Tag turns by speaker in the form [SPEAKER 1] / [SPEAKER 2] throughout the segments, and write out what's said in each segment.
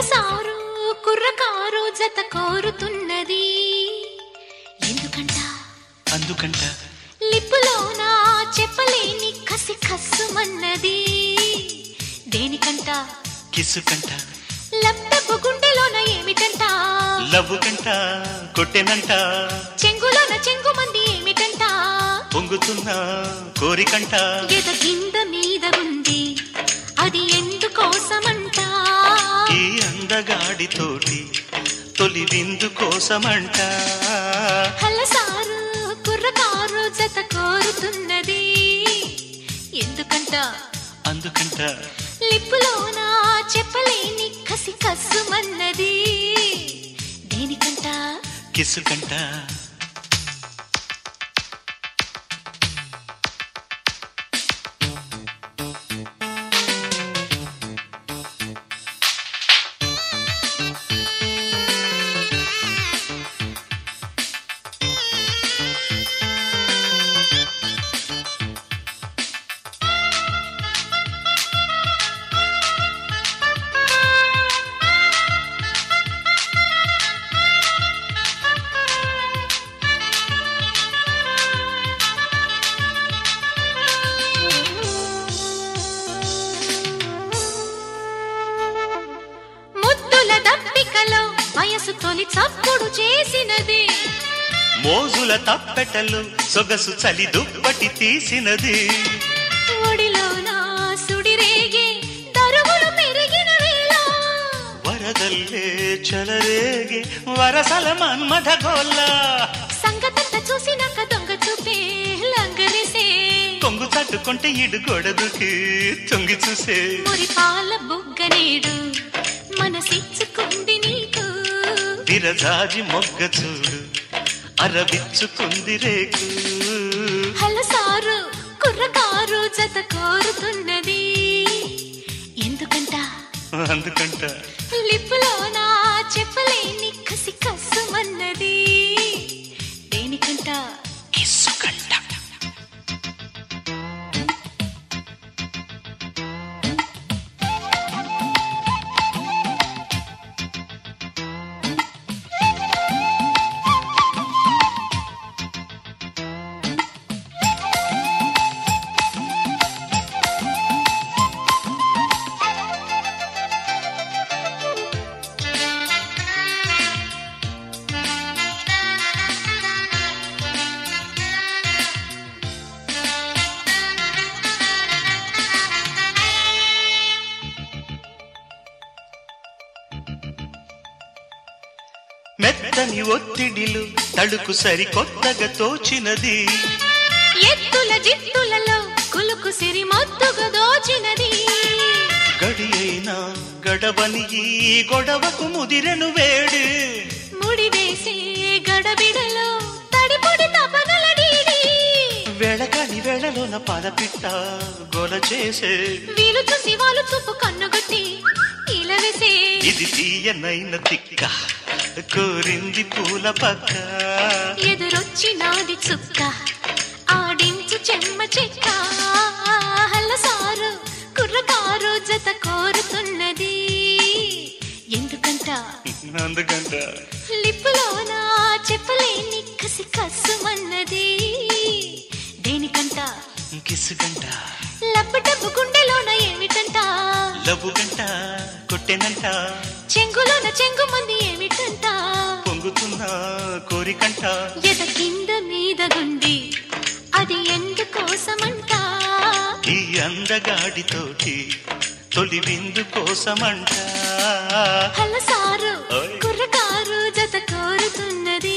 [SPEAKER 1] హలసారు కుర్రకారు జత కోరుతున్నది ఎందుకంట
[SPEAKER 2] అందుకంట
[SPEAKER 1] లిప్పులోన చెప్పలేని కసి కస్సుమన్నది దేనికంట
[SPEAKER 2] కిస్సు కంట
[SPEAKER 1] లప్టపు గుండెలోన ఏమిటంట
[SPEAKER 2] లవ్వు కంట కొట్టెనంట
[SPEAKER 1] చెంగులోన చెంగు మంది ఏమిటంట
[SPEAKER 2] పొంగుతున్న కోరికంట
[SPEAKER 1] ఎద కింద మీద ఉంది అది ఎందుకోసమంట
[SPEAKER 2] ఈ అందగాడితోటి తొలి విందు కోసమంట
[SPEAKER 1] హలసారు కుర్రకారు జత కోరుతున్నది ఎందుకంట
[SPEAKER 2] అందుకంట
[SPEAKER 1] లిప్పులోన చెప్పలేని కసి కస్సుమన్నది దేనికంట
[SPEAKER 2] కిస్సు కంట
[SPEAKER 1] ముద్దుల దప్పికలో వయసు తొలి చప్పుడు చేసినది
[SPEAKER 2] మోజుల తప్పెటలు సొగసు చలి దుప్పటి తీసినది
[SPEAKER 1] ఒడిలోన సుడిరేగే దరువులు పెరిగిన వేళ
[SPEAKER 2] వరదల్లే చలరేగే వరసల మన్మథ గోల్ల
[SPEAKER 1] సంగతంత చూసినాక దొంగ చూపే లంగరేసే
[SPEAKER 2] కొంగు తట్టుకుంటే ఇడు గొడదుకి తొంగి చూసే
[SPEAKER 1] మురి పాల బుగ్గ నేడు మనసిచ్చుకుంది నీకు
[SPEAKER 2] విరజాజి మొగ్గ చూడు అరవిచ్చుకుంది రేకు
[SPEAKER 1] హలసారు కుర్రకారు జత కోరుతున్నది ఎందుకంట
[SPEAKER 2] అందుకంట
[SPEAKER 1] లిప్పులోన చెప్పలేని కసి కస్సుమన్నది దేనికంట
[SPEAKER 2] కిస్సు కంట మెత్తని ఒత్తిడిలు తడుకు సరి కొత్తగా తోచినది
[SPEAKER 1] ఎత్తుల జిత్తులలో కులుకు సిరి మత్తుగా దోచినది
[SPEAKER 2] గడి అయినా గడవని ఈ గొడవకు ముదిరెను వేడి
[SPEAKER 1] ముడివేసే గడబిడలో తడిపొడి తపనలడీడి
[SPEAKER 2] వెళకని వేళలోన పదపిట్ట గొల చేసే
[SPEAKER 1] వీలు చూసి వాళ్ళు చూపు కన్నుగొట్టి ఇలవేసే
[SPEAKER 2] ఇది తీయనైన తిక్క కోరింది పూల పక్క
[SPEAKER 1] ఎదురొచ్చినాది చుక్క ఆడించు చెమ్మ చెక్క హల్లసారు కుర్రకారు జత కోరుతున్నది ఎందుకంట
[SPEAKER 2] అందుకంట
[SPEAKER 1] లిప్పులోన చెప్పలేని కసి కస్సుమన్నది దేనికంట
[SPEAKER 2] కిస్సు గంట
[SPEAKER 1] లప్పటప్పు గుండెలోన ఏమిటంట
[SPEAKER 2] లవ్వు గంట కొట్టెనంట
[SPEAKER 1] చెంగులోన చెంగు మంది ఏమిటంట
[SPEAKER 2] పొంగుతున్న కోరికంట
[SPEAKER 1] ఎద కింద మీద గుండి అది ఎందుకోసమంట
[SPEAKER 2] ఈ అందగాడితోటి తొలి విందు కోసమంట
[SPEAKER 1] హలసారు
[SPEAKER 2] ఓయ్.
[SPEAKER 1] కుర్రకారు జత కోరుతున్నది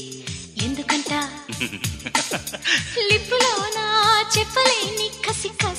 [SPEAKER 1] ఎందుకంట లిప్పులోన చెప్పలేని కసి